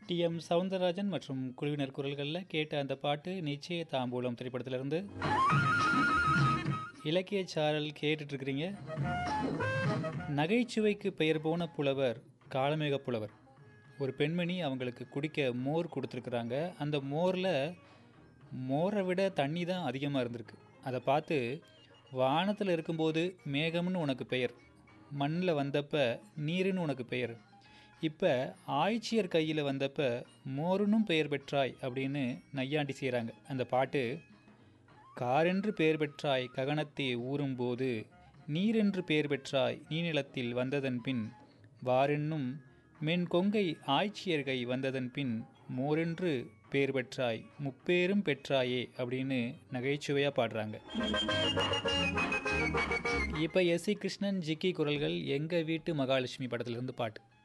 D M Soundararajan மற்றும் குழுவினர் குரல்களில் கேட்ட அந்த பாட்டு நிச்சய தாம்பூலம் திரைப்படத்திலிருந்து இலக்கிய சாரல் கேட்டுட்டு இருக்கிறீங்க நகைச்சுவைக்கு பெயர் போன புலவர் காலமேக புலவர் ஒரு பெண்மணி அவங்களுக்கு குடிக்க மோர் கொடுத்துருக்குறாங்க அந்த மோரில் மோரை விட தண்ணி தான் அதிகமாக இருந்திருக்கு அதை பார்த்து வானத்தில் இருக்கும்போது மேகம்னு உனக்கு பெயர் மண்ணில் வந்தப்ப நீருன்னு உனக்கு பெயர் இப்போ ஆய்ச்சியர் கையில் வந்தப்ப மோருனும் பெயர் பெற்றாய் அப்படின்னு நையாண்டி செய்கிறாங்க அந்த பாட்டு காரென்று பெயர் பெற்றாய் ககனத்தே ஊறும்போது நீரென்று பெயர் பெற்றாய் நீநிலத்தில் வந்ததன் பின் வாரென்னும் மென் கொங்கை ஆய்ச்சியர்கை வந்ததன் பின் மோரென்று பேர் பெற்றாய் முப்பேரும் பெற்றாயே அப்படின்னு நகைச்சுவையாக பாடுறாங்க இப்போ எஸ் சி கிருஷ்ணன் ஜிக்கி குரல்கள் எங்கள் வீட்டு மகாலட்சுமி படத்திலிருந்து பாட்டு